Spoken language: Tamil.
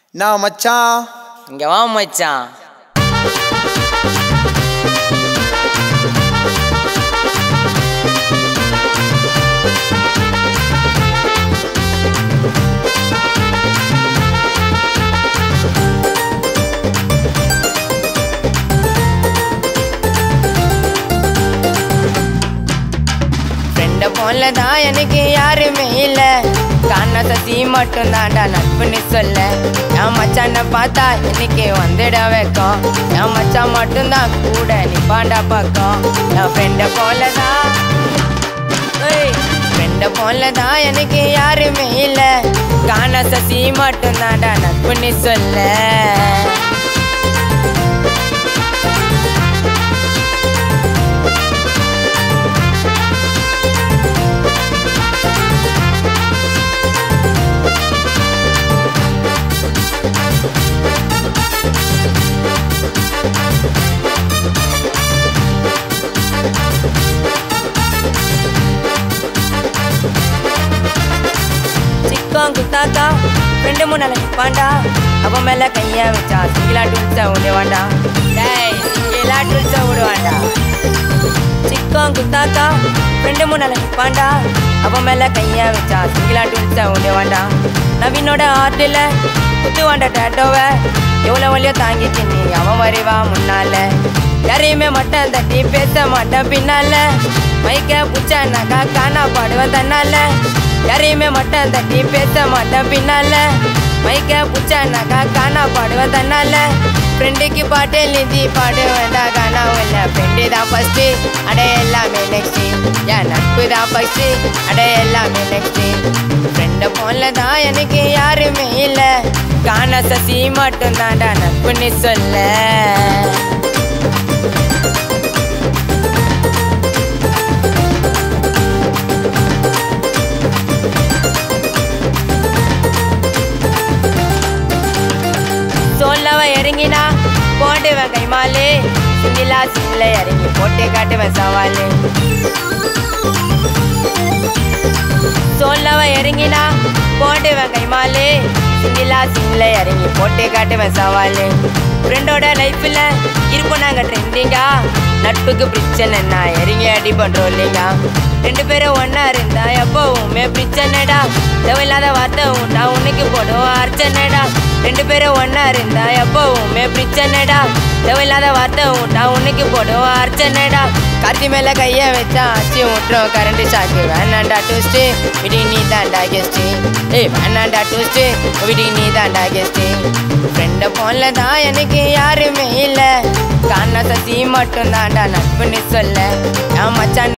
நான் மச்சான் இங்க வா மச்சான் ஃப்ரெண்ட போல தான் எனக்கு யாருமே இல்ல காண சசி மட்டும் தான்டா நட்புன்னு சொல்ல என் மச்சான பார்த்தா இன்னைக்கு வந்துட வைக்கும் என் மச்சான் மட்டும்தான் கூட நிப்பாண்டா பக்கம் என் ஃப்ரெண்ட போல தான் ஃப்ரெண்ட போல தான் எனக்கு யாருமே இல்ல காண சசி மட்டும் தான்டா நட்புன்னு சொல்ல சிக்கம் குத்தாக்கா ரெண்டு மூணு நாள் நிப்பாண்டா அவன் மேல கைய வச்சா சிங்கிலா டூல்ஸ விடுவாண்டா டேய் சிங்கிலா டூல்ஸ விடுவாண்டா சிக்கம் குத்தாக்கா ரெண்டு மூணு நாள் நிப்பாண்டா அவன் மேல கைய வச்சா சிங்கிலா டூல்ஸ விடுவாண்டா நவீனோட ஆர்டில் குத்துவாண்டா டேட்டோவை எவ்வளோ வழியோ தாங்கிட்டு நீ அவன் வரைவா முன்னால யாரையுமே மட்டும் தட்டி பேச மாட்டேன் பின்னால மைக்க புச்சானாக்கா காணா பாடுவேன் தன்னால யாரையுமே மட்டும் தட்டி பேச மாட்டேன் பின்னால மைக்க புச்சானாக்கா காணா பாடுவேன் தன்னால ஃப்ரெண்டுக்கு பாட்டு எழுதி பாடு வேண்டாம் காணாவும் இல்லை ஃப்ரெண்டு தான் ஃபஸ்ட்டு அடே எல்லாமே நெக்ஸ்ட்டு என் நட்பு தான் ஃபஸ்ட்டு அடே எல்லாமே நெக்ஸ்ட்டு ஃப்ரெண்டை போல தான் எனக்கு யாருமே இல்லை காண சசி மட்டும் தான்டா நட்புன்னு சொல்ல சொல்லவ இறங்கினா போட்டுவேன் கைமாலு சிங்கிலா சிங்கில இறங்கி போட்டு காட்டுவேன் சவாலு சொல்லவ இறங்கினா போட்டுவேன் கைமாலு சிங்கிலா சிங்கில இறங்கி போட்டு காட்டுவேன் சவாலு ஃப்ரெண்டோட லைஃப்பில் இருப்போம் நாங்கள் ட்ரெண்டிங்கா நட்புக்கு பிரச்சனைனா இறங்கி அடி பண்றோம் ரெண்டு பேரும் ஒன்றா இருந்தா எப்பவுமே பிரச்சனைடா தேவையில்லாத வார்த்தை உண்டா உனக்கு போடும் அர்ச்சனைடா ரெண்டு பேரும் ஒன்றா இருந்தா எப்பவுமே பிரச்சனைடா தேவையில்லாத வார்த்தை உண்டா உனக்கு போடும் அர்ச்சனைடா காத்தி மேல கைய வச்சா ஆச்சு விட்டுரும் கரண்ட் ஷாக்கு வேணாண்டா டூஸ்ட்டு விடி நீ தாண்டா கெஸ்ட்டு ஏய் வேணாண்டா டூஸ்ட்டு விடி நீ தாண்டா கெஸ்ட்டு ஃப்ரெண்டை போல தான் எனக்கு யாருமே இல்லை காண சசி மட்டும் தாண்டா நட்புன்னு சொல்ல என் மச்சான்